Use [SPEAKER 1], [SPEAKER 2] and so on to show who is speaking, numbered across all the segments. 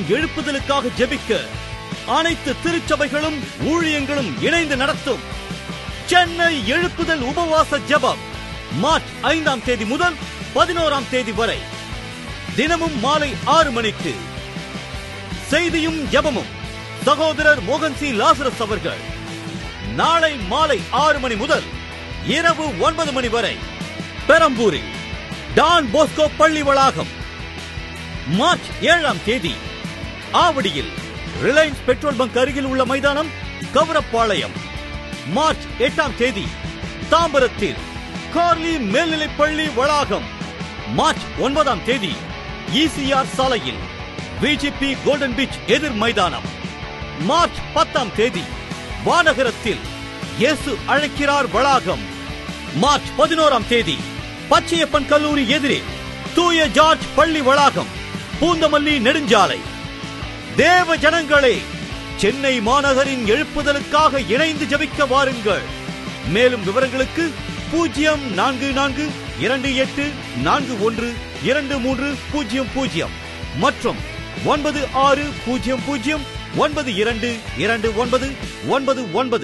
[SPEAKER 1] சபையின் எழுப்புதலுக்காக ஜெபிக்க அனைத்து திருச்சபைகளும் ஊழியங்களும் இணைந்து நடத்தும் சென்னை எழுப்புதல் உபவாச ஜெபம் மார்ச் ஐந்தாம் தேதி முதல் பதினோராம் தேதி வரை தினமும் மாலை ஆறு மணிக்கு செய்தியும் ஜெபமும் சகோதரர் மோகன் சி லாசரஸ் அவர்கள் நாளை மாலை ஆறு மணி முதல் இரவு ஒன்பது மணி வரை பெரம்பூரில் டான் போஸ்கோ பள்ளி வளாகம் மார்ச் ஏழாம் தேதி ஆவடியில் ரிலையன்ஸ் பெட்ரோல் பங்க் அருகில் உள்ள மைதானம் கவரப்பாளையம் மார்ச் எட்டாம் தேதி தாம்பரத்தில் கார்லி மேல்நிலைப் பள்ளி வளாகம் மார்ச் ஒன்பதாம் தேதி இசிஆர் சாலையில் பிஜேபி கோல்டன் பீச் எதிர் மைதானம் மார்ச் பத்தாம் தேதி வானகரத்தில் இயேசு அழைக்கிறார் வளாகம் மார்ச் பதினோராம் தேதி பச்சையப்பன் கல்லூரி எதிரே தூய ஜார்ஜ் பள்ளி வளாகம் பூந்தமல்லி நெடுஞ்சாலை தேவ ஜனங்களே சென்னை மாநகரின் எழுப்புதலுக்காக இணைந்து ஜெபிக்க வாருங்கள் மேலும் விவரங்களுக்கு பூஜ்ஜியம் நான்கு நான்கு இரண்டு எட்டு நான்கு ஒன்று இரண்டு மூன்று பூஜ்ஜியம் பூஜ்ஜியம் மற்றும் ஒன்பது ஆறு பூஜ்ஜியம் பூஜ்ஜியம் ஒன்பது இரண்டு இரண்டு ஒன்பது ஒன்பது ஒன்பது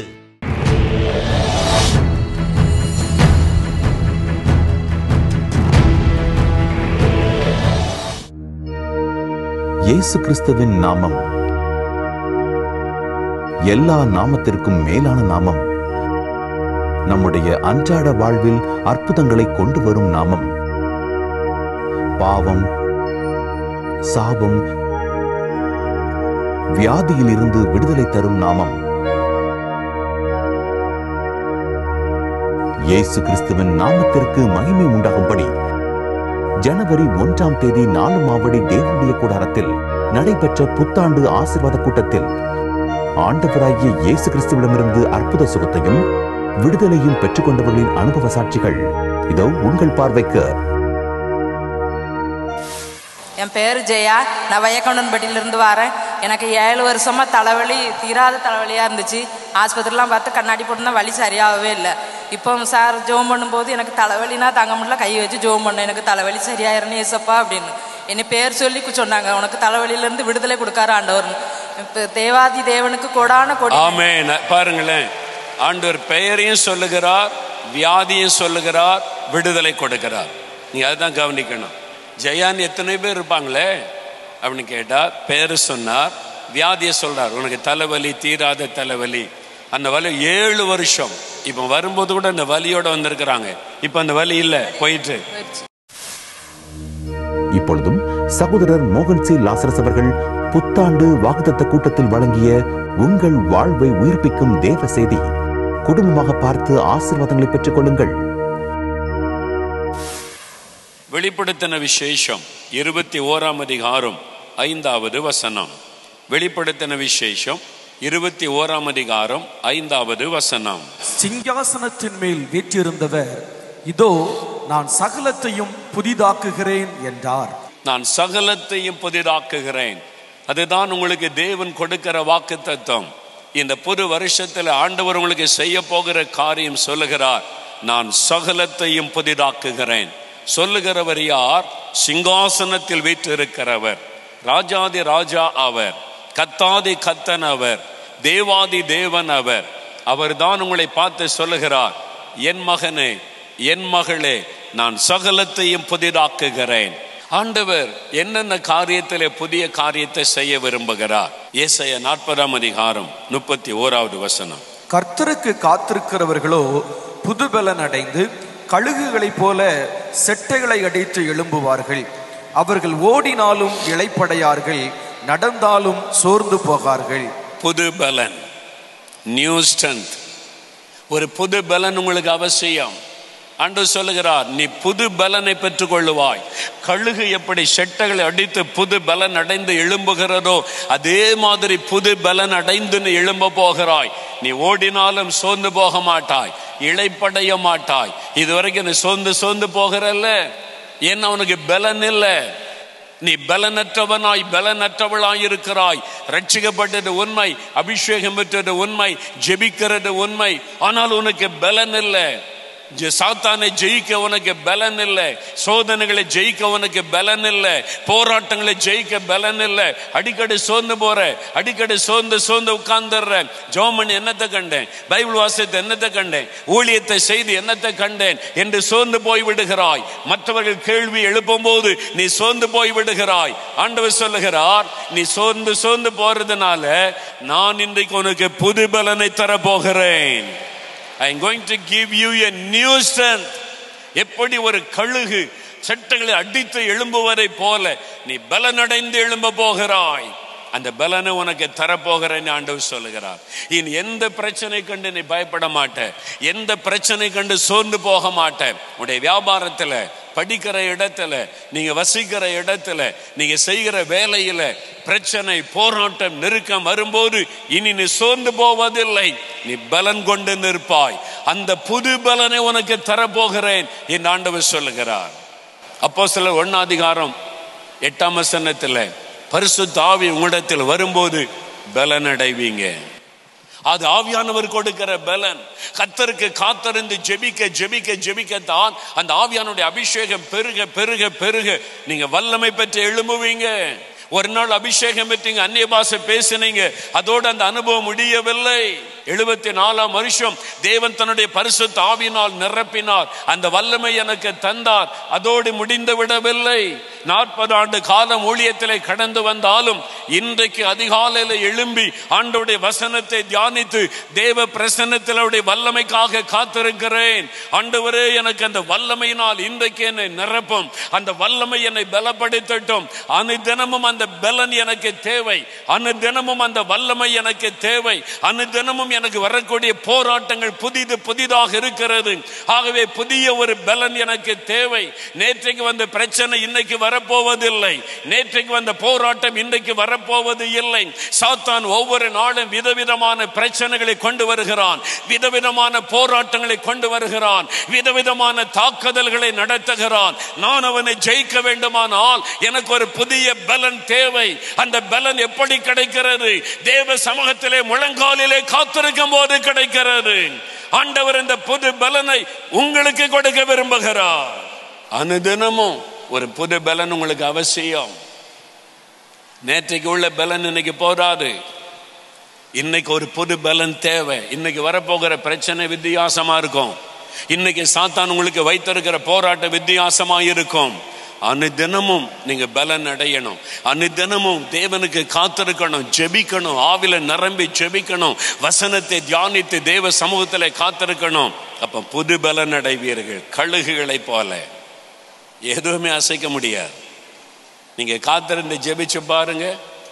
[SPEAKER 2] இயேசு கிறிஸ்துவின் நாமம் எல்லா நாமத்திற்கும் மேலான நாமம் நம்முடைய அன்றாட வாழ்வில் அற்புதங்களை கொண்டு வரும் நாமம் பாவம் சாபம் வியாதியிலிருந்து விடுதலை தரும் நாமம் இயேசு கிறிஸ்துவின் நாமத்திற்கு மகிமை உண்டாகும்படி ஜனவரி ஒன்றாம் தேதி நாலு மாவடி தேவனுடைய கூடாரத்தில் நடைபெற்ற புத்தாண்டு ஆசீர்வாத கூட்டத்தில் ஆண்டவராகிய இயேசு கிறிஸ்துவிடமிருந்து அற்புத சுகத்தையும் விடுதலையும் பெற்றுக்கொண்டவர்களின் அனுபவ சாட்சிகள் இதோ உங்கள் பார்வைக்கு
[SPEAKER 3] என் பேர் ஜெயா நான் வயக்கவுண்டன்பட்டியிலிருந்து வரேன் எனக்கு ஏழு வருஷமா தலைவலி தீராத தலைவலியாக இருந்துச்சு ஆஸ்பத்திரிலாம் பார்த்து கண்ணாடி போட்டுனா வலி சரியாகவே இல்லை இப்போ சார் ஜோம் பண்ணும்போது எனக்கு தலைவலினா தாங்க முடியல கை வச்சு ஜோம் பண்ணேன் எனக்கு தலைவலி சரியாயிரணும் ஏசப்பா அப்படின்னு என்னை பேர் சொல்லி சொன்னாங்க உனக்கு தலைவலியிலேருந்து விடுதலை கொடுக்காரு ஆண்டவர்னு இப்போ தேவாதி தேவனுக்கு கொடான கொடி
[SPEAKER 4] ஆமென் பாருங்களேன் ஆண்டவர் பெயரையும் சொல்லுகிறார் வியாதியும் சொல்லுகிறார் விடுதலை கொடுக்கிறார் நீ அதுதான் கவனிக்கணும் ஜெயான் எத்தனை பேர் இருப்பாங்களே அப்படின்னு கேட்டா பேரு சொன்னார் வியாதியை சொல்றார் உனக்கு தலைவலி தீராத தலைவலி அந்த வலி ஏழு வருஷம் இப்போ வரும்போது கூட அந்த வலியோட வந்திருக்கிறாங்க இப்போ அந்த வலி இல்லை போயிட்டு
[SPEAKER 2] இப்பொழுதும் சகோதரர் மோகன் சி லாசரஸ் அவர்கள் புத்தாண்டு வாக்குத்தத்த கூட்டத்தில் வழங்கிய உங்கள் வாழ்வை உயிர்ப்பிக்கும் தேவ செய்தி குடும்பமாக பார்த்து ஆசீர்வாதங்களை பெற்றுக் கொள்ளுங்கள்
[SPEAKER 4] வெளிப்படுத்தின விசேஷம் இருபத்தி ஓராம் அதிகாரம் ஐந்தாவது வசனம் வெளிப்படுத்தின விசேஷம் இருபத்தி ஓராம் அதிகாரம் ஐந்தாவது வசனம்
[SPEAKER 5] சிங்காசனத்தின் மேல் வீற்றிருந்தவர் இதோ நான் சகலத்தையும் புதிதாக்குகிறேன் என்றார்
[SPEAKER 4] நான் சகலத்தையும் புதிதாக்குகிறேன் அதுதான் உங்களுக்கு தேவன் கொடுக்கிற வாக்கு தத்துவம் இந்த புது வருஷத்துல ஆண்டவர் உங்களுக்கு செய்ய போகிற காரியம் சொல்லுகிறார் நான் சகலத்தையும் புதிதாக்குகிறேன் சொல்லுகிறவர் யார் சிங்காசனத்தில் வீற்றிருக்கிறவர் ராஜாதி ராஜா அவர் கத்தாதி கத்தன் அவர் தேவாதி தேவன் அவர் அவர்தான் உங்களை பார்த்து சொல்லுகிறார் என் மகனே என் மகளே நான் சகலத்தையும் புதிதாக்குகிறேன் ஆண்டவர் என்னென்ன காரியத்திலே புதிய காரியத்தை செய்ய விரும்புகிறார் ஏசைய நாற்பதாம் அதிகாரம் முப்பத்தி ஓராவது வசனம்
[SPEAKER 5] கர்த்தருக்கு காத்திருக்கிறவர்களோ புதுபலன் அடைந்து கழுகுகளைப் போல செட்டைகளை அடித்து எழும்புவார்கள் அவர்கள் ஓடினாலும் இளைப்படையார்கள் நடந்தாலும் சோர்ந்து போகார்கள்
[SPEAKER 4] புது பலன் நியூ ஸ்ட்ரென்த் ஒரு புது பலன் உங்களுக்கு அவசியம் அன்று சொல்லுகிறார் நீ புது பலனை பெற்றுக்கொள்ளுவாய் கழுகு எப்படி செட்டைகளை அடித்து புது பலன் அடைந்து எழும்புகிறதோ அதே மாதிரி புது பலன் அடைந்து நீ எழும்ப போகிறாய் நீ ஓடினாலும் சோர்ந்து போக மாட்டாய் இழைப்படைய மாட்டாய் இதுவரைக்கும் நீ சோர்ந்து சோர்ந்து போகிறல்ல ஏன்னா உனக்கு பலன் இல்லை நீ பலனற்றவனாய் பலனற்றவளாய் இருக்கிறாய் ரட்சிக்கப்பட்டது உண்மை அபிஷேகம் பெற்றது உண்மை ஜெபிக்கிறது உண்மை ஆனால் உனக்கு பலன் இல்லை ஜெ- சாத்தானை ஜெயிக்க உனக்கு பலன் இல்லை சோதனைகளை ஜெயிக்க உனக்கு பலன் இல்லை போராட்டங்களை ஜெயிக்க பலன் இல்லை அடிக்கடி சோர்ந்து போற அடிக்கடி சோர்ந்து சோர்ந்து உட்கார்ந்துடுற ஜோமன் என்னத்தை கண்டேன் பைபிள் வாசியத்தை என்னத்தை கண்டேன் ஊழியத்தை செய்து என்னத்தை கண்டேன் என்று சோர்ந்து போய் விடுகிறாய் மற்றவர்கள் கேள்வி எழுப்பும் போது நீ சோர்ந்து போய் விடுகிறாய் ஆண்டவர் சொல்லுகிறார் நீ சோர்ந்து சோர்ந்து போறதுனால நான் இன்றைக்கு உனக்கு புது பலனை தர போகிறேன் I am going to give you a new strength எப்படி ஒரு கழுகு சட்டங்களை அடித்து எழும்புவதை போல நீ பலனடைந்து எழும்ப போகிறாய் அந்த பலனை உனக்கு தரப்போகிறேன்னு ஆண்டவர் சொல்லுகிறார் இனி எந்த பிரச்சனை கண்டு நீ பயப்பட மாட்ட எந்த பிரச்சனை கண்டு சோர்ந்து போக மாட்ட உடைய வியாபாரத்துல படிக்கிற இடத்துல நீங்க வசிக்கிற இடத்துல நீங்க செய்கிற வேலையில பிரச்சனை போராட்டம் நெருக்கம் வரும்போது இனி நீ சோர்ந்து போவதில்லை நீ பலன் கொண்டு நிற்பாய் அந்த புது பலனை உனக்கு தரப்போகிறேன் என்று ஆண்டவர் சொல்லுகிறார் அப்போ சில ஒன்னாதிகாரம் எட்டாம் வசனத்தில் பரிசுத்த ஆவி உங்களிடத்தில் வரும்போது பலன் அடைவீங்க அது ஆவியானவர் கொடுக்கிற பலன் கத்தருக்கு காத்திருந்து ஜெபிக்க ஜெபிக்க ஜெபிக்கத்தான் அந்த ஆவியானுடைய அபிஷேகம் பெருக பெருக பெருக நீங்க வல்லமை பெற்று எழும்புவீங்க ஒரு நாள் அபிஷேகம் பெற்றீங்க அந்நிய பாஷை பேசினீங்க அதோடு அந்த அனுபவம் முடியவில்லை எழுபத்தி நாலாம் வருஷம் தேவன் தன்னுடைய பரிசுத்த ஆவியினால் நிரப்பினார் அந்த வல்லமை எனக்கு தந்தார் அதோடு முடிந்து விடவில்லை நாற்பது ஆண்டு காலம் ஊழியத்திலே கடந்து வந்தாலும் இன்றைக்கு அதிகாலையில் எழும்பி ஆண்டோடைய வசனத்தை தியானித்து தேவ பிரசன்னத்தில் அவருடைய வல்லமைக்காக காத்திருக்கிறேன் ஆண்டவரே எனக்கு அந்த வல்லமையினால் இன்றைக்கு என்னை நிரப்பும் அந்த வல்லமை என்னை பலப்படுத்தட்டும் அனுதினமும் அந்த பலன் எனக்கு தேவை அனுதினமும் அந்த வல்லமை எனக்கு தேவை அனுதினமும் எனக்கு வரக்கூடிய போராட்டங்கள் புதிது புதிதாக இருக்கிறது ஆகவே புதிய ஒரு பலன் எனக்கு தேவை நேற்றைக்கு வந்த பிரச்சனை இன்னைக்கு வரப்போவதில்லை நேற்றைக்கு வந்த போராட்டம் இன்றைக்கு வரப்போவது இல்லை சாத்தான் ஒவ்வொரு நாளும் விதவிதமான பிரச்சனைகளை கொண்டு வருகிறான் விதவிதமான போராட்டங்களை கொண்டு வருகிறான் விதவிதமான தாக்குதல்களை நடத்துகிறான் நான் அவனை ஜெயிக்க வேண்டுமானால் எனக்கு ஒரு புதிய பலன் தேவை அந்த பலன் எப்படி கிடைக்கிறது தேவ சமூகத்திலே முழங்காலிலே காத்திருக்கும் போது கிடைக்கிறது ஆண்டவர் இந்த புது பலனை உங்களுக்கு கொடுக்க விரும்புகிறார் அனுதினமும் ஒரு புது பலன் உங்களுக்கு அவசியம் நேற்றைக்கு உள்ள பலன் இன்னைக்கு போதாது இன்னைக்கு ஒரு புது பலன் தேவை இன்னைக்கு வரப்போகிற பிரச்சனை வித்தியாசமா இருக்கும் இன்னைக்கு சாத்தான் உங்களுக்கு வைத்திருக்கிற போராட்டம் வித்தியாசமா இருக்கும் அனுதினமும் நீங்க பலன் அடையணும் அனுதினமும் தேவனுக்கு காத்திருக்கணும் ஜெபிக்கணும் ஆவில நிரம்பி ஜெபிக்கணும் வசனத்தை தியானித்து தேவ சமூகத்தில் காத்திருக்கணும் அப்ப புது பலன் அடைவீர்கள் கழுகுகளை போல எதுவுமே அசைக்க முடியாது நீங்க காத்திருந்து ஜெபிச்சு பாருங்க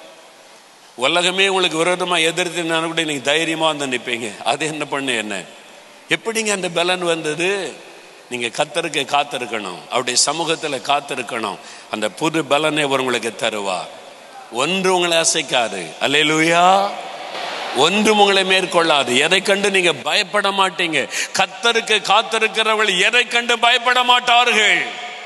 [SPEAKER 4] உலகமே உங்களுக்கு விரோதமா எதிர்த்து கூட நீங்க தைரியமா வந்து நிற்பீங்க அது என்ன பண்ணு என்ன எப்படிங்க அந்த பலன் வந்தது நீங்க கத்தருக்கு காத்திருக்கணும் அவருடைய சமூகத்துல காத்திருக்கணும் அந்த புது பலனை அவர் உங்களுக்கு தருவார் ஒன்று உங்களை அசைக்காது அல்லேலூயா ஒன்றும் உங்களை மேற்கொள்ளாது எதை கண்டு நீங்க பயப்பட மாட்டீங்க கத்தருக்கு காத்திருக்கிறவர்கள் எதை கண்டு பயப்பட மாட்டார்கள்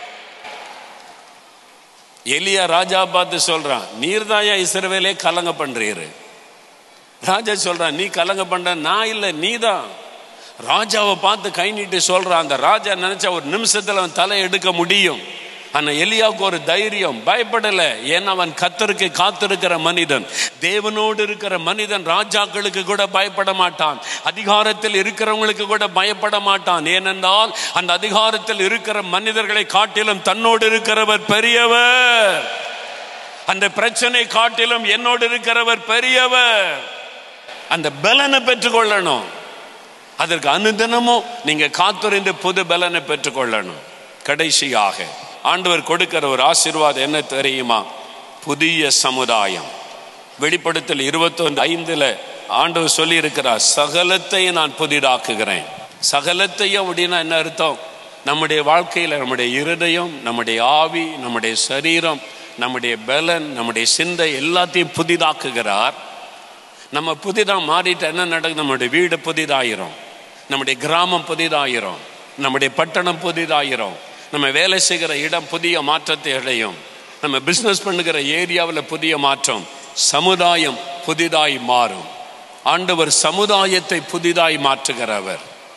[SPEAKER 4] எலியா ராஜா பார்த்து சொல்றான் நீர்தாயா இஸ்ரவேலே கலங்க பண்றீரு ராஜா சொல்றான் நீ கலங்க பண்ற நான் இல்லை நீதான் ராஜாவை பார்த்து கை நீட்டி சொல்றான் அந்த ராஜா நினைச்சா ஒரு நிமிஷத்துல அவன் தலை எடுக்க முடியும் ஆனா எலியாவுக்கு ஒரு தைரியம் பயப்படல ஏன்னா அவன் கத்தருக்கு காத்திருக்கிற மனிதன் தேவனோடு இருக்கிற மனிதன் ராஜாக்களுக்கு கூட பயப்பட மாட்டான் அதிகாரத்தில் இருக்கிறவங்களுக்கு கூட பயப்பட மாட்டான் ஏனென்றால் அந்த அதிகாரத்தில் இருக்கிற மனிதர்களை காட்டிலும் தன்னோடு இருக்கிறவர் பெரியவர் அந்த பிரச்சனை காட்டிலும் என்னோடு இருக்கிறவர் பெரியவர் அந்த பலனை பெற்றுக்கொள்ளணும் அதற்கு அனுதினமும் நீங்க காத்திருந்து புது பலனை பெற்றுக்கொள்ளணும் கடைசியாக ஆண்டவர் கொடுக்கிற ஒரு ஆசீர்வாதம் என்ன தெரியுமா புதிய சமுதாயம் வெளிப்படுத்தல் இருபத்தொன்று ஐந்துல ஆண்டவர் சொல்லி இருக்கிறார் சகலத்தையும் நான் புதிதாக்குகிறேன் சகலத்தையும் அப்படின்னா என்ன அர்த்தம் நம்முடைய வாழ்க்கையில் நம்முடைய இருதயம் நம்முடைய ஆவி நம்முடைய சரீரம் நம்முடைய பலன் நம்முடைய சிந்தை எல்லாத்தையும் புதிதாக்குகிறார் நம்ம புதிதாக மாறிட்டு என்ன நடக்குது நம்முடைய வீடு புதிதாயிரும் நம்முடைய கிராமம் புதிதாயிரும் நம்முடைய பட்டணம் புதிதாயிரும் நம்ம வேலை செய்கிற இடம் புதிய மாற்றத்தை அடையும் நம்ம பிஸ்னஸ் பண்ணுகிற ஏரியாவில் புதிய மாற்றம் சமுதாயம் புதிதாய் மாறும் ஆண்டவர் சமுதாயத்தை புதிதாய் மாற்றுகிறவர்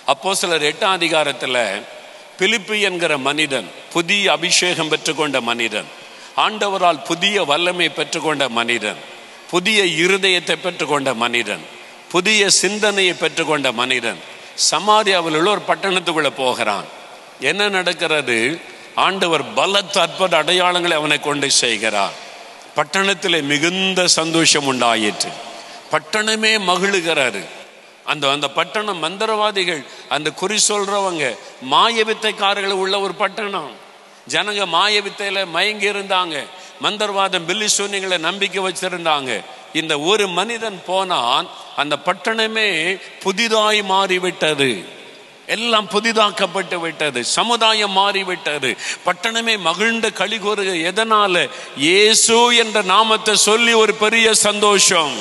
[SPEAKER 4] அப்போ சிலர் எட்டாம் அதிகாரத்தில் பிலிப்பு என்கிற மனிதன் புதிய அபிஷேகம் பெற்றுக்கொண்ட மனிதன் ஆண்டவரால் புதிய வல்லமை பெற்றுக்கொண்ட மனிதன் புதிய இருதயத்தை பெற்றுக்கொண்ட மனிதன் புதிய சிந்தனையை பெற்றுக்கொண்ட மனிதன் சமாரியாவில் உள்ள ஒரு பட்டணத்துக்குள்ள போகிறான் என்ன நடக்கிறது ஆண்டவர் பலத்த அற்புத அடையாளங்களை அவனை கொண்டு செய்கிறார் பட்டணத்தில் மிகுந்த சந்தோஷம் உண்டாயிற்று பட்டணமே மகிழுகிறாரு அந்த அந்த பட்டணம் மந்திரவாதிகள் அந்த குறி சொல்றவங்க மாய வித்தைக்காரர்கள் உள்ள ஒரு பட்டணம் ஜனங்க மாய வித்தையில மயங்கி இருந்தாங்க மந்திரவாதம் பில்லி சூன்யங்களை நம்பிக்கை வச்சிருந்தாங்க இந்த ஒரு மனிதன் போனான் அந்த பட்டணமே புதிதாய் மாறிவிட்டது எல்லாம் புதிதாக்கப்பட்டு விட்டது சமுதாயம் மாறிவிட்டது பட்டணமே மகிழ்ந்த களி கூறுக எதனால இயேசு என்ற நாமத்தை சொல்லி ஒரு பெரிய சந்தோஷம்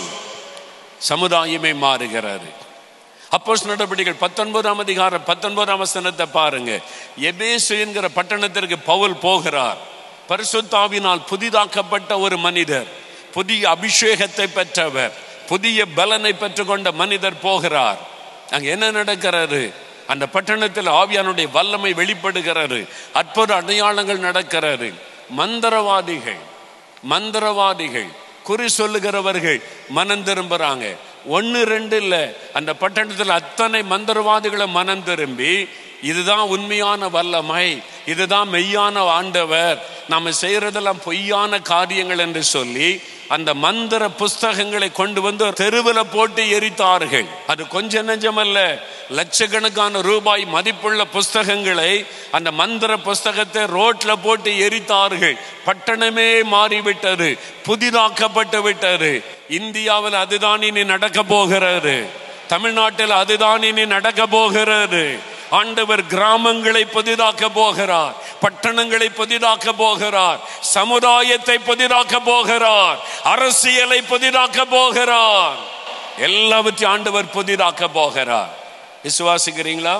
[SPEAKER 4] சமுதாயமே மாறுகிறது அப்போஸ் நடவடிக்கைகள் பத்தொன்பதாம் அதிகாரம் பத்தொன்பதாம் வசனத்தை பாருங்க எபேசு என்கிற பட்டணத்திற்கு பவுல் போகிறார் பரிசுத்தாவினால் புதிதாக்கப்பட்ட ஒரு மனிதர் புதிய அபிஷேகத்தை பெற்றவர் புதிய பலனை பெற்றுக்கொண்ட மனிதர் போகிறார் அங்க என்ன நடக்கிறது அந்த பட்டணத்தில் ஆவியானுடைய வல்லமை வெளிப்படுகிறது அற்புத அடையாளங்கள் நடக்கிறது மந்திரவாதிகள் மந்திரவாதிகள் குறி சொல்லுகிறவர்கள் மனம் திரும்புறாங்க ஒன்று ரெண்டு இல்லை அந்த பட்டணத்தில் அத்தனை மந்திரவாதிகளை மனம் திரும்பி இதுதான் உண்மையான வல்லமை இதுதான் மெய்யான ஆண்டவர் நாம செய்யறதெல்லாம் பொய்யான காரியங்கள் என்று சொல்லி அந்த மந்திர புஸ்தகங்களை கொண்டு வந்து தெருவில் போட்டு எரித்தார்கள் அது கொஞ்ச நெஞ்சமல்ல லட்சக்கணக்கான ரூபாய் மதிப்புள்ள புஸ்தகங்களை அந்த மந்திர புஸ்தகத்தை ரோட்ல போட்டு எரித்தார்கள் பட்டணமே மாறிவிட்டது புதிதாக்கப்பட்டு விட்டது இந்தியாவில் அதுதான் இனி நடக்க போகிறது தமிழ்நாட்டில் அதுதான் இனி நடக்க போகிறது ஆண்டவர் கிராமங்களை புதிதாக்க போகிறார் பட்டணங்களை புதிதாக்க போகிறார் சமுதாயத்தை புதிதாக்க போகிறார் அரசியலை புதிதாக்க போகிறார் எல்லாவற்றையும் ஆண்டவர் புதிதாக்க போகிறார் விசுவாசிக்கிறீங்களா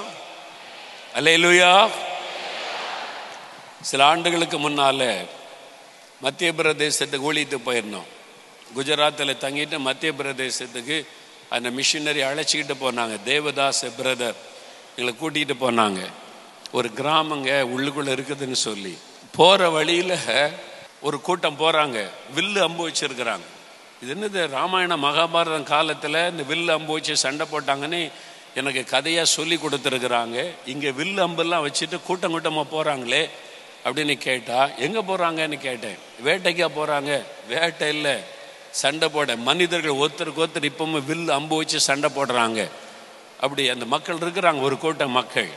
[SPEAKER 4] அல்லேலூயா சில ஆண்டுகளுக்கு முன்னால மத்திய பிரதேசத்துக்கு ஊழியத்துக்கு போயிருந்தோம் குஜராத்தில் தங்கிட்டு மத்திய பிரதேசத்துக்கு அந்த மிஷினரி அழைச்சிக்கிட்டு போனாங்க தேவதாஸ் பிரதர் எங்களை கூட்டிகிட்டு போனாங்க ஒரு கிராமங்க உள்ளுக்குள்ளே இருக்குதுன்னு சொல்லி போகிற வழியில் ஒரு கூட்டம் போகிறாங்க வில்லு அம்பு வச்சிருக்கிறாங்க இது என்னது ராமாயண மகாபாரதம் காலத்தில் இந்த வில்லு அம்பு வச்சு சண்டை போட்டாங்கன்னு எனக்கு கதையாக சொல்லி கொடுத்துருக்குறாங்க இங்கே வில்லு அம்பெல்லாம் வச்சுட்டு கூட்டம் கூட்டமாக போகிறாங்களே அப்படின்னு கேட்டா எங்கே போகிறாங்கன்னு கேட்டேன் வேட்டைக்கா போகிறாங்க வேட்டை இல்லை சண்டை போட மனிதர்கள் ஒருத்தருக்கு ஒருத்தர் இப்பவும் வில்லு அம்பு வச்சு சண்டை போடுறாங்க அப்படி அந்த மக்கள் இருக்கிறாங்க ஒரு கூட்டம் மக்கள்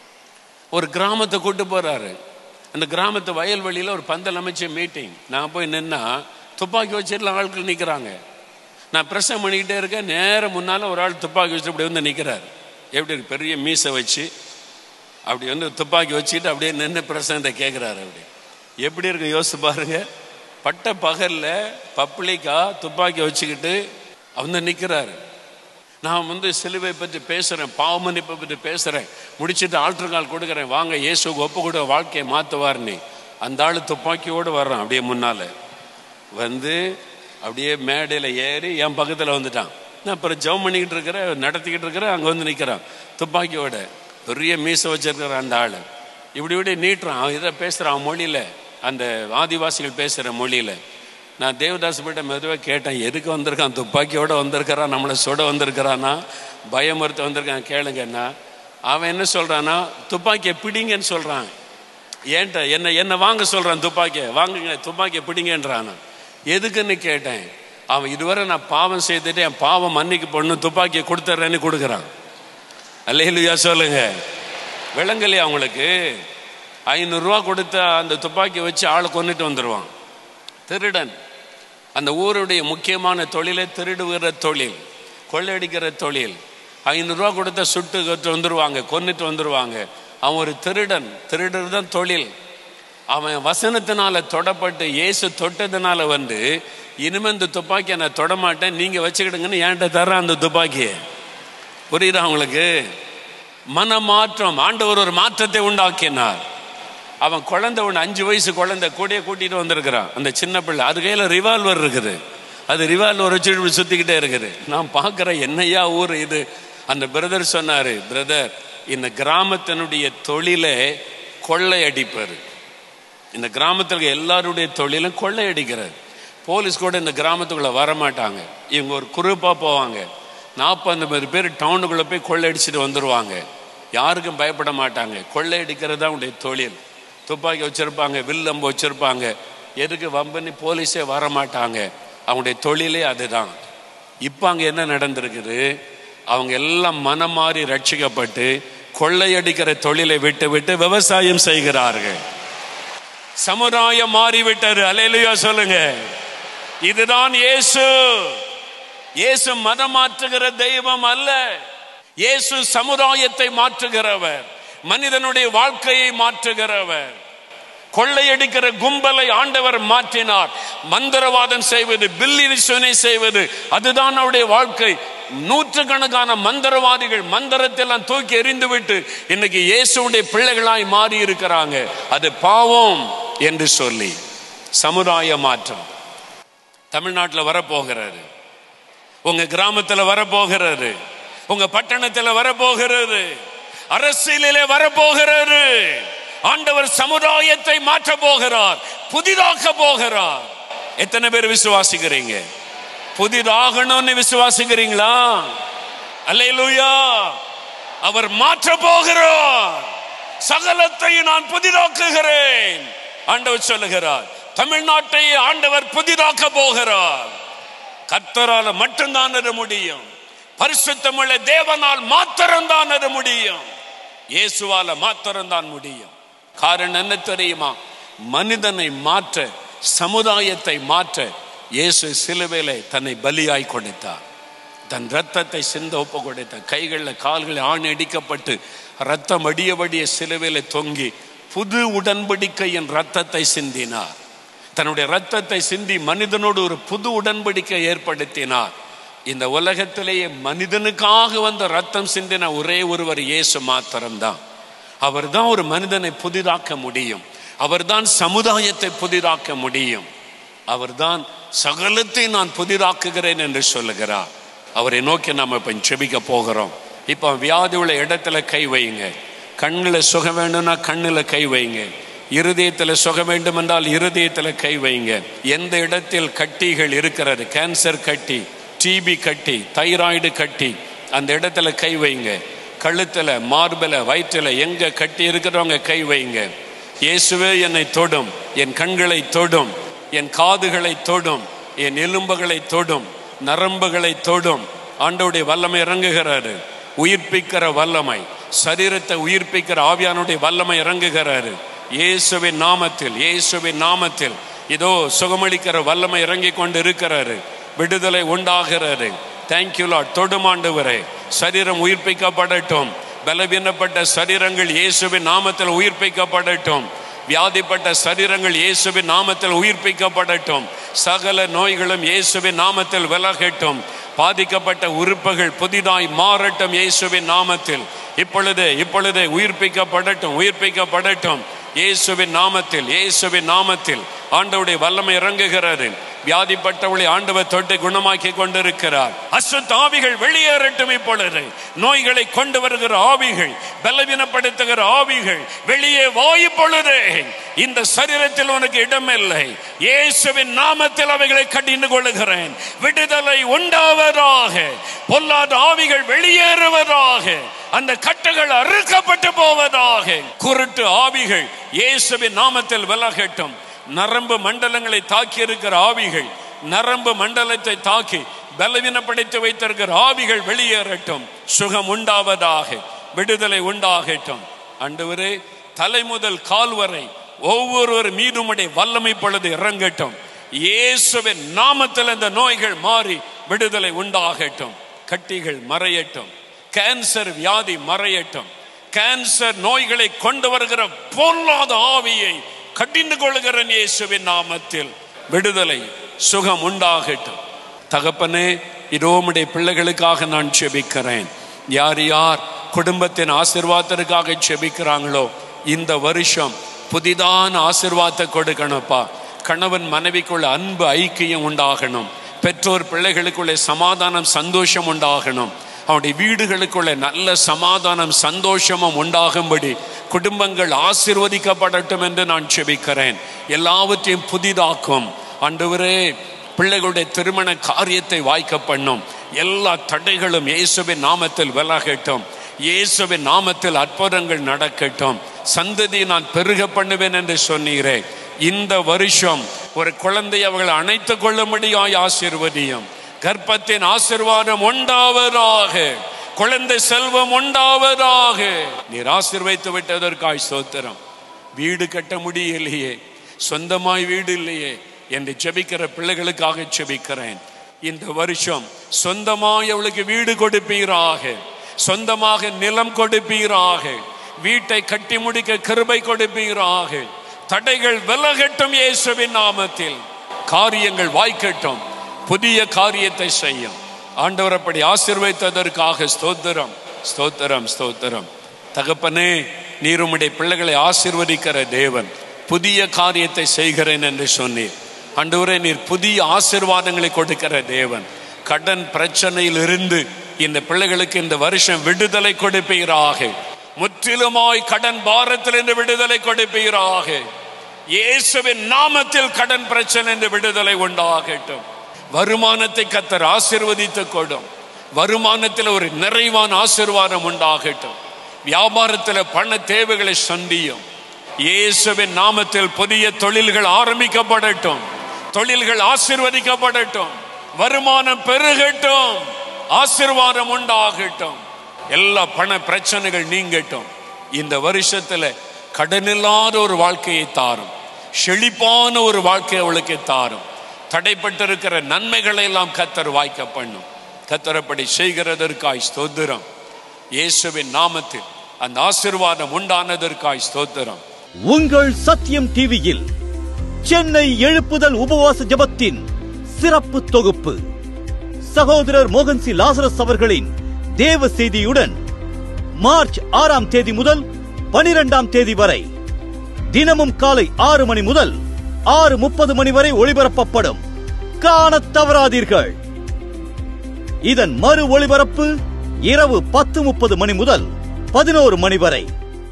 [SPEAKER 4] ஒரு கிராமத்தை கூட்டு போறாரு அந்த கிராமத்து வயல்வெளியில் ஒரு பந்தல் அமைச்ச மீட்டிங் நான் போய் நின்னா துப்பாக்கி வச்சுட்டுலாம் ஆட்கள் நிற்கிறாங்க நான் பிரசவம் பண்ணிக்கிட்டே இருக்கேன் நேரம் முன்னால் ஒரு ஆள் துப்பாக்கி வச்சு அப்படி வந்து நிற்கிறார் எப்படி இருக்கு? பெரிய மீசை வச்சு அப்படி வந்து துப்பாக்கி வச்சுட்டு அப்படியே நின்று பிரசங்கத்தை கேட்குறாரு அப்படி எப்படி இருக்கு யோசிச்சு பாருங்க பட்ட பகலில் பப்ளிக்கா துப்பாக்கி வச்சுக்கிட்டு வந்து நிற்கிறாரு நான் வந்து சிலுவை பற்றி பேசுகிறேன் பாவமன்னிப்பை பற்றி பேசுகிறேன் முடிச்சுட்டு ஆல்டர் கால் கொடுக்குறேன் வாங்க இயேசுக்கு ஒப்பு கூட வாழ்க்கையை மாற்றுவார் நீ அந்த ஆள் துப்பாக்கியோடு வர்றான் அப்படியே முன்னால் வந்து அப்படியே மேடையில் ஏறி என் பக்கத்தில் வந்துட்டான் நான் அப்புறம் ஜெபம் பண்ணிக்கிட்டு இருக்கிறேன் நடத்திக்கிட்டு இருக்கிறேன் அங்கே வந்து நிற்கிறான் துப்பாக்கியோட பெரிய மீசை வச்சிருக்கிற அந்த ஆள் இப்படி இப்படி நீட்டுறான் அவன் இதை பேசுகிறான் மொழியில் அந்த ஆதிவாசிகள் பேசுகிற மொழியில் நான் தேவதாஸ் கிட்ட மெதுவாக கேட்டேன் எதுக்கு வந்திருக்கான் துப்பாக்கியோட வந்திருக்கிறான் நம்மளை சுட வந்திருக்கிறானா பயமுறுத்த வந்திருக்கான் கேளுங்கன்னா அவன் என்ன சொல்றானா துப்பாக்கியை பிடிங்கன்னு சொல்றான் ஏன்ட்ட என்ன என்ன வாங்க சொல்றான் துப்பாக்கியை வாங்குங்க துப்பாக்கியை பிடிங்கன்றான் எதுக்குன்னு கேட்டேன் அவன் இதுவரை நான் பாவம் செய்துட்டு என் பாவம் மன்னிக்கு பொண்ணு துப்பாக்கியை கொடுத்துட்றேன்னு கொடுக்குறான் அல்லையிலுயா சொல்லுங்க விளங்கலையா அவங்களுக்கு ஐநூறுரூவா கொடுத்த அந்த துப்பாக்கியை வச்சு ஆளை கொண்டுட்டு வந்துடுவான் திருடன் அந்த ஊருடைய முக்கியமான தொழிலே திருடுகிற தொழில் கொள்ளையடிக்கிற தொழில் ஐநூறுரூவா கொடுத்த சுட்டு கட்டு வந்துடுவாங்க கொன்னுட்டு வந்துடுவாங்க அவன் ஒரு திருடன் திருடுறது தான் தொழில் அவன் வசனத்தினால தொடப்பட்டு இயேசு தொட்டதுனால வந்து இனிமே இந்த துப்பாக்கியை நான் தொடமாட்டேன் நீங்கள் வச்சுக்கிடுங்கன்னு என்கிட்ட தர்றேன் அந்த துப்பாக்கியை புரியுதா உங்களுக்கு மனமாற்றம் ஆண்டவர் ஒரு மாற்றத்தை உண்டாக்கினார் அவன் குழந்தை ஒன்று அஞ்சு வயசு குழந்தை கூடயே கூட்டிட்டு வந்திருக்கிறான் அந்த சின்ன பிள்ளை அது கையில் ரிவால்வர் இருக்குது அது ரிவால்வர் வச்சுட்டு இப்படி சுத்திக்கிட்டே இருக்குது நான் பார்க்குறேன் என்னையா ஊர் இது அந்த பிரதர் சொன்னாரு பிரதர் இந்த கிராமத்தினுடைய தொழிலை கொள்ளையடிப்பது இந்த கிராமத்தில் இருக்க எல்லாருடைய தொழிலும் கொள்ளையடிக்கிறது போலீஸ் கூட இந்த கிராமத்துக்குள்ள வர மாட்டாங்க இவங்க ஒரு குரூப்பாக போவாங்க நாற்பது பேர் டவுனுக்குள்ளே போய் கொள்ளையடிச்சிட்டு வந்துடுவாங்க யாருக்கும் பயப்பட மாட்டாங்க கொள்ளையடிக்கிறது தான் உடைய தொழில் துப்பாக்கி வச்சுருப்பாங்க வில்லம்பு வச்சுருப்பாங்க எதுக்கு வம்பனி போலீஸே வர மாட்டாங்க அவங்களுடைய தொழிலே அதுதான் இப்போ அங்கே என்ன நடந்திருக்குது அவங்க எல்லாம் மனம் மாறி ரட்சிக்கப்பட்டு கொள்ளையடிக்கிற தொழிலை விட்டு விட்டு விவசாயம் செய்கிறார்கள் சமுதாயம் மாறிவிட்டாரு அலையிலையா சொல்லுங்க இதுதான் இயேசு இயேசு மதம் மாற்றுகிற தெய்வம் அல்ல இயேசு சமுதாயத்தை மாற்றுகிறவர் மனிதனுடைய வாழ்க்கையை மாற்றுகிறவர் கொள்ளையடிக்கிற கும்பலை ஆண்டவர் மாற்றினார் மந்திரவாதம் செய்வது பில்லிசுனை செய்வது அதுதான் அவருடைய வாழ்க்கை நூற்றுக்கணக்கான மந்திரவாதிகள் மந்திரத்தெல்லாம் தூக்கி எறிந்துவிட்டு இன்னைக்கு இயேசுடைய பிள்ளைகளாய் மாறி இருக்கிறாங்க அது பாவம் என்று சொல்லி சமுதாய மாற்றம் தமிழ்நாட்டில் வரப்போகிறாரு உங்க கிராமத்தில் வரப்போகிறாரு உங்க பட்டணத்தில் வரப்போகிறது அரசியலிலே வரப்போகிறாரு ஆண்டவர் சமுதாயத்தை மாற்ற போகிறார் புதிதாக்க போகிறார் எத்தனை பேர் விசுவாசிக்கிறீங்க புதிதாகணும்னு விசுவாசிக்கிறீங்களா அல்லேலூயா அவர் மாற்ற போகிறார் சகலத்தை நான் புதிதாக்குகிறேன் ஆண்டவர் சொல்லுகிறார் தமிழ்நாட்டை ஆண்டவர் புதிதாக்க போகிறார் கர்த்தரால மட்டும்தான் அது முடியும் பரிசுத்தமுள்ள தேவனால் மாத்திரம்தான் அது முடியும் இயேசுவால மாத்திரம்தான் முடியும் காரணம் என்ன தெரியுமா மனிதனை மாற்ற சமுதாயத்தை மாற்ற இயேசு சிலுவையிலே தன்னை பலியாய் கொடுத்தார் தன் ரத்தத்தை சிந்த ஒப்பு கொடுத்தார் கைகளில் கால்களில் ஆணி அடிக்கப்பட்டு ரத்தம் வடிய வடிய சிலுவையில தொங்கி புது உடன்படிக்கையின் ரத்தத்தை சிந்தினார் தன்னுடைய ரத்தத்தை சிந்தி மனிதனோடு ஒரு புது உடன்படிக்கை ஏற்படுத்தினார் இந்த உலகத்திலேயே மனிதனுக்காக வந்த ரத்தம் சிந்தின ஒரே ஒருவர் இயேசு மாத்திரம்தான் அவர் தான் ஒரு மனிதனை புதிதாக்க முடியும் அவர்தான் சமுதாயத்தை புதிதாக்க முடியும் அவர்தான் சகலத்தை நான் புதிதாக்குகிறேன் என்று சொல்லுகிறார் அவரை நோக்கி நாம் இப்போ செபிக்க போகிறோம் இப்போ வியாதி உள்ள இடத்துல கை வைங்க கண்ணில் சுகம் வேணும்னா கண்ணில் கை வைங்க இருதயத்தில் சுகம் வேண்டும் என்றால் இருதயத்தில் கை வைங்க எந்த இடத்தில் கட்டிகள் இருக்கிறது கேன்சர் கட்டி டிபி கட்டி தைராய்டு கட்டி அந்த இடத்துல கை வைங்க கழுத்தில் மார்பில் வயிற்றில் எங்கே கட்டி இருக்கிறவங்க கை வைங்க இயேசுவே என்னை தொடும் என் கண்களை தொடும் என் காதுகளை தொடும் என் எலும்புகளை தொடும் நரம்புகளை தொடும் ஆண்டவுடைய வல்லமை இறங்குகிறாரு உயிர்ப்பிக்கிற வல்லமை சரீரத்தை உயிர்ப்பிக்கிற ஆவியானுடைய வல்லமை இறங்குகிறாரு இயேசுவின் நாமத்தில் இயேசுவின் நாமத்தில் இதோ சுகமளிக்கிற வல்லமை இறங்கி கொண்டு இருக்கிறாரு விடுதலை உண்டாகிறது தேங்க்யூ லாட் தொடுமாண்டவரே சரீரம் உயிர்ப்பிக்கப்படட்டும் பலவீனப்பட்ட சரீரங்கள் இயேசுவின் நாமத்தில் உயிர்ப்பிக்கப்படட்டும் வியாதிப்பட்ட சரீரங்கள் இயேசுவின் நாமத்தில் உயிர்ப்பிக்கப்படட்டும் சகல நோய்களும் இயேசுவின் நாமத்தில் விலகட்டும் பாதிக்கப்பட்ட உறுப்புகள் புதிதாய் மாறட்டும் இயேசுவின் நாமத்தில் இப்பொழுது இப்பொழுது உயிர்ப்பிக்கப்படட்டும் உயிர்ப்பிக்கப்படட்டும் இயேசுவின் நாமத்தில் இயேசுவின் நாமத்தில் ஆண்டவுடைய வல்லமை இறங்குகிறது வியாதிப்பட்டவளை ஆண்டவர் தொட்டு குணமாக்கி கொண்டிருக்கிறார் அசுத்த ஆவிகள் வெளியேறட்டும் இப்பொழுது நோய்களை கொண்டு வருகிற ஆவிகள் பலவீனப்படுத்துகிற ஆவிகள் வெளியே வாய்ப்பொழுது இந்த சரீரத்தில் உனக்கு இடமில்லை இயேசுவின் நாமத்தில் அவைகளை கடிந்து கொள்ளுகிறேன் விடுதலை உண்டாவதாக பொல்லாத ஆவிகள் வெளியேறுவதாக அந்த கட்டுகள் அறுக்கப்பட்டு போவதாக குருட்டு ஆவிகள் இயேசுவின் நாமத்தில் விலகட்டும் நரம்பு மண்டலங்களை தாக்கி இருக்கிற ஆவிகள் நரம்பு மண்டலத்தை தாக்கி பலவீனப்படுத்தி வைத்திருக்கிற ஆவிகள் வெளியேறட்டும் சுகம் உண்டாவதாக விடுதலை உண்டாகட்டும் அண்டவரே தலை முதல் கால் வரை ஒவ்வொருவர் மீதுமுடைய வல்லமை பொழுது இறங்கட்டும் இயேசுவின் நாமத்தில் இந்த நோய்கள் மாறி விடுதலை உண்டாகட்டும் கட்டிகள் மறையட்டும் கேன்சர் வியாதி மறையட்டும் கேன்சர் நோய்களை கொண்டு வருகிற பொல்லாத ஆவியை கடிந்து கொள்கிறேன் இயேசுவின் நாமத்தில் விடுதலை சுகம் உண்டாகட்டும் தகப்பனே இதோமுடைய பிள்ளைகளுக்காக நான் செபிக்கிறேன் யார் யார் குடும்பத்தின் ஆசிர்வாதத்திற்காக செபிக்கிறாங்களோ இந்த வருஷம் புதிதான ஆசிர்வாதத்தை கொடுக்கணும்ப்பா கணவன் மனைவிக்குள்ள அன்பு ஐக்கியம் உண்டாகணும் பெற்றோர் பிள்ளைகளுக்குள்ளே சமாதானம் சந்தோஷம் உண்டாகணும் அவருடைய வீடுகளுக்குள்ள நல்ல சமாதானம் சந்தோஷமும் உண்டாகும்படி குடும்பங்கள் ஆசிர்வதிக்கப்படட்டும் என்று நான் செபிக்கிறேன் எல்லாவற்றையும் புதிதாக்கும் ஆண்டவரே பிள்ளைகளுடைய திருமண காரியத்தை வாய்க்க பண்ணும் எல்லா தடைகளும் இயேசுவின் நாமத்தில் விலகட்டும் இயேசுவின் நாமத்தில் அற்புதங்கள் நடக்கட்டும் சந்ததி நான் பெருக பண்ணுவேன் என்று சொன்னீரே இந்த வருஷம் ஒரு குழந்தை அவர்கள் அணைத்துக் கொள்ளும்படியாய் ஆசீர்வதியும் கர்ப்பத்தின் ஆசிர்வாதம் உண்டாவதாக குழந்தை செல்வம் உண்டாவதாக நீர் ஆசீர்வைத்து விட்டதற்காய் ஸ்தோத்திரம் வீடு கட்ட முடியலையே சொந்தமாய் வீடு இல்லையே என்று ஜெபிக்கிற பிள்ளைகளுக்காக ஜெபிக்கிறேன் இந்த வருஷம் சொந்தமாய் அவளுக்கு வீடு கொடுப்பீராக சொந்தமாக நிலம் கொடுப்பீராக வீட்டை கட்டி முடிக்க கிருபை கொடுப்பீராக தடைகள் விலகட்டும் இயேசுவின் நாமத்தில் காரியங்கள் வாய்க்கட்டும் புதிய காரியத்தை செய்யும் ஆண்டவர் அப்படி ஆசீர்வைத்ததற்காக ஸ்தோத்திரம் ஸ்தோத்திரம் ஸ்தோத்திரம் தகப்பனே நீர் உம்முடைய பிள்ளைகளை ஆசீர்வதிக்கிற தேவன் புதிய காரியத்தை செய்கிறேன் என்று சொன்னீர் ஆண்டவரே நீர் புதிய ஆசீர்வாதங்களை கொடுக்கிற தேவன் கடன் பிரச்சனையில் இருந்து இந்த பிள்ளைகளுக்கு இந்த வருஷம் விடுதலை கொடுப்பீராக முற்றிலுமாய் கடன் பாரத்தில் இருந்து விடுதலை கொடுப்பீராக இயேசுவின் நாமத்தில் கடன் பிரச்சனை என்று விடுதலை உண்டாகட்டும் வருமானத்தை கத்தர் ஆசிர்வதித்து கொடும் வருமானத்தில் ஒரு நிறைவான ஆசீர்வாதம் உண்டாகட்டும் வியாபாரத்தில் பண தேவைகளை சந்தியும் இயேசுவின் நாமத்தில் புதிய தொழில்கள் ஆரம்பிக்கப்படட்டும் தொழில்கள் ஆசிர்வதிக்கப்படட்டும் வருமானம் பெருகட்டும் ஆசிர்வாதம் உண்டாகட்டும் எல்லா பண பிரச்சனைகள் நீங்கட்டும் இந்த வருஷத்துல கடனில்லாத ஒரு வாழ்க்கையை தாரும் செழிப்பான ஒரு வாழ்க்கையை அவளுக்கு தாரும் தடைப்பட்டிருக்கிற நன்மைகளை எல்லாம் கத்தர் வாய்க்க பண்ணும் கத்தரப்படி செய்கிறதற்காய் ஸ்தோத்திரம் இயேசுவின் நாமத்தில் அந்த ஆசிர்வாதம் உண்டானதற்காய் ஸ்தோத்திரம்
[SPEAKER 1] உங்கள் சத்தியம் டிவியில் சென்னை எழுப்புதல் உபவாச ஜபத்தின் சிறப்பு தொகுப்பு சகோதரர் மோகன் சி லாசரஸ் அவர்களின் தேவ செய்தியுடன் மார்ச் ஆறாம் தேதி முதல் பனிரெண்டாம் தேதி வரை தினமும் காலை ஆறு மணி முதல் ஆறு முப்பது மணி வரை ஒளிபரப்பப்படும் காணத் தவறாதீர்கள் இதன் மறு ஒளிபரப்பு இரவு பத்து முப்பது மணி முதல் பதினோரு மணி வரை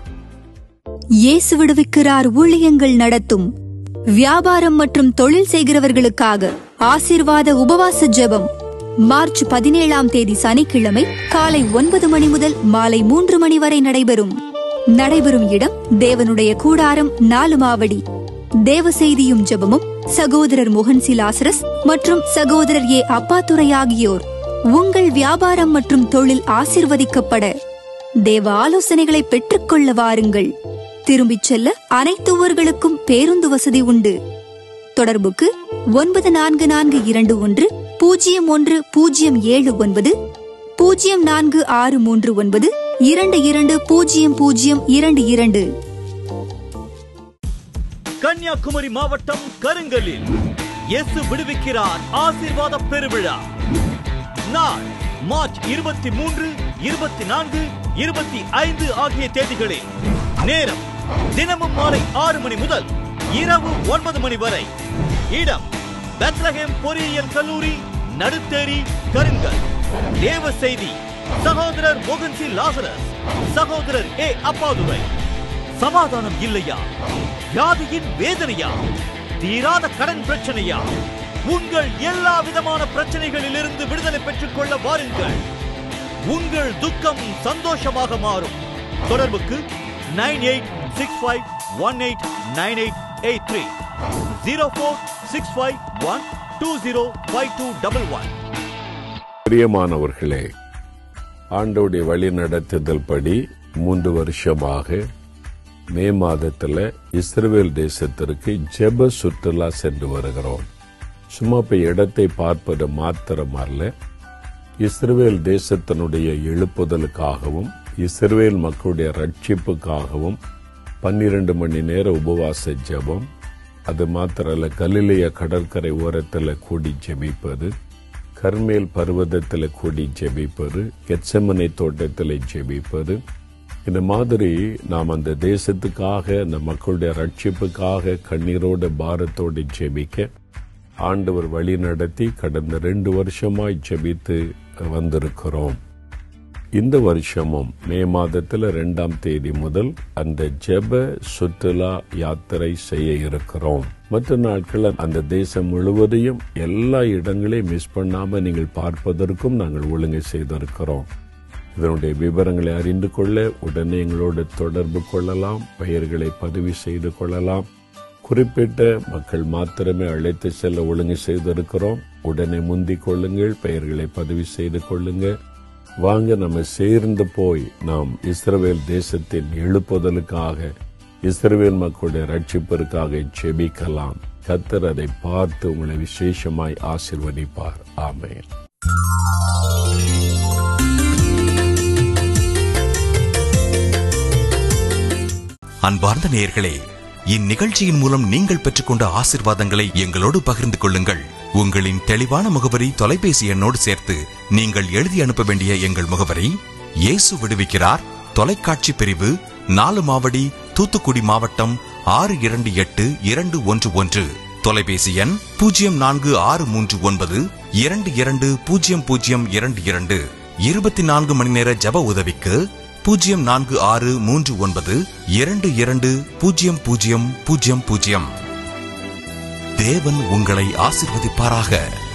[SPEAKER 6] இயேசு விடுவிக்கிறார் ஊழியங்கள் நடத்தும் வியாபாரம் மற்றும் தொழில் செய்கிறவர்களுக்காக ஆசீர்வாத உபவாச ஜெபம் மார்ச் பதினேழாம் தேதி சனிக்கிழமை காலை ஒன்பது மணி முதல் மாலை மூன்று மணி வரை நடைபெறும் நடைபெறும் இடம் தேவனுடைய கூடாரம் நாலு மாவடி தேவ செய்தியும் ஜெபமும் சகோதரர் மோகன் சிலாசரஸ் மற்றும் சகோதரர் ஏ அப்பாத்துரை ஆகியோர் உங்கள் வியாபாரம் மற்றும் தொழில் ஆசிர்வதிக்கப்பட தேவ ஆலோசனைகளை பெற்றுக்கொள்ள வாருங்கள் திரும்பிச் செல்ல அனைத்து ஊர்களுக்கும் பேருந்து வசதி உண்டு தொடர்புக்கு ஒன்பது நான்கு நான்கு இரண்டு ஒன்று பூஜ்ஜியம் ஒன்று பூஜ்ஜியம் ஏழு ஒன்பது பூஜ்ஜியம் நான்கு ஆறு மூன்று ஒன்பது இரண்டு இரண்டு பூஜ்ஜியம் பூஜ்ஜியம் இரண்டு இரண்டு
[SPEAKER 1] கன்னியாகுமரி மாவட்டம் கருங்கலில் இயேசு விடுவிக்கிறார் ஆசீர்வாத பெருவிழா நாள் மார்ச் இருபத்தி மூன்று இருபத்தி நான்கு இருபத்தி ஐந்து ஆகிய தேதிகளில் நேரம் தினமும் மாலை ஆறு மணி முதல் இரவு ஒன்பது மணி வரை இடம் பெத்லகேம் பொறியியல் கல்லூரி நடுத்தேரி கருங்கல் தேவ செய்தி சகோதரர் மோகன் சி லாசரஸ் சகோதரர் ஏ அப்பாதுரை சமாதானம் இல்லையா வியாதியின் வேதனையா தீராத கடன் பிரச்சனையா உங்கள் எல்லா விதமான பிரச்சனைகளிலிருந்து விடுதலை பெற்றுக் கொள்ள வாருங்கள் உங்கள் துக்கம் சந்தோஷமாக மாறும் தொடர்புக்கு nine eight six five one eight nine eight eight three zero four six five one two zero five two double one
[SPEAKER 7] பிரியமானவர்களே ஆண்டோடைய வழி நடத்துதல் படி மூன்று வருஷமாக மே மாதத்துல இஸ்ரவேல் தேசத்திற்கு ஜெப சுற்றுலா சென்று வருகிறோம் சும்மா போய் இடத்தை பார்ப்பது மாத்திரமல்ல இஸ்ரவேல் தேசத்தினுடைய எழுப்புதலுக்காகவும் இஸ்ரவேல் மக்களுடைய ரட்சிப்புக்காகவும் பன்னிரண்டு மணி நேர உபவாச ஜெபம் அது மாத்திரல்ல கலிலேய கடற்கரை ஓரத்தில் கூடி ஜெபிப்பது கர்மேல் பர்வதத்தில் கூடி ஜெபிப்பது கெச்சமனை தோட்டத்தில் ஜெபிப்பது இந்த மாதிரி நாம் அந்த தேசத்துக்காக அந்த மக்களுடைய ரட்சிப்புக்காக கண்ணீரோட பாரத்தோடு ஜெபிக்க ஆண்டவர் வழி நடத்தி கடந்த ரெண்டு வருஷமாய் ஜெபித்து வந்திருக்கிறோம் இந்த வருஷமும் மே மாதத்துல ரெண்டாம் தேதி முதல் அந்த ஜெப சுற்றுலா யாத்திரை செய்ய இருக்கிறோம் மற்ற நாட்கள் அந்த தேசம் முழுவதையும் எல்லா இடங்களையும் மிஸ் பண்ணாம நீங்கள் பார்ப்பதற்கும் நாங்கள் ஒழுங்கு செய்திருக்கிறோம் இதனுடைய விவரங்களை அறிந்து கொள்ள உடனே எங்களோடு தொடர்பு கொள்ளலாம் பெயர்களை பதிவு செய்து கொள்ளலாம் குறிப்பிட்ட மக்கள் மாத்திரமே அழைத்து செல்ல ஒழுங்கு செய்திருக்கிறோம் உடனே முந்திக் கொள்ளுங்கள் பெயர்களை பதிவு செய்து கொள்ளுங்க வாங்க நம்ம சேர்ந்து போய் நாம் இஸ்ரவேல் தேசத்தின் எழுப்புதலுக்காக இஸ்ரவேல் மக்களுடைய ரட்சிப்பிற்காக ஜெபிக்கலாம் கத்தர் அதை பார்த்து உங்களை விசேஷமாய் ஆசிர்வதிப்பார் ஆமென்
[SPEAKER 8] அன்பார்ந்த நேயர்களே இந்நிகழ்ச்சியின் மூலம் நீங்கள் பெற்றுக்கொண்ட ஆசிர்வாதங்களை எங்களோடு பகிர்ந்து கொள்ளுங்கள் உங்களின் தெளிவான முகவரி தொலைபேசி எண்ணோடு சேர்த்து நீங்கள் எழுதி அனுப்ப வேண்டிய எங்கள் முகவரி இயேசு விடுவிக்கிறார் தொலைக்காட்சி பிரிவு நாலு மாவடி தூத்துக்குடி மாவட்டம் ஆறு இரண்டு எட்டு இரண்டு ஒன்று ஒன்று தொலைபேசி எண் பூஜ்ஜியம் நான்கு ஆறு மூன்று ஒன்பது இரண்டு இரண்டு பூஜ்ஜியம் பூஜ்ஜியம் இரண்டு இரண்டு இருபத்தி நான்கு மணி நேர ஜப உதவிக்கு பூஜ்ஜியம் நான்கு ஆறு மூன்று ஒன்பது இரண்டு இரண்டு பூஜ்ஜியம் பூஜ்ஜியம் பூஜ்ஜியம் பூஜ்ஜியம் தேவன் உங்களை ஆசிர்வதிப்பாராக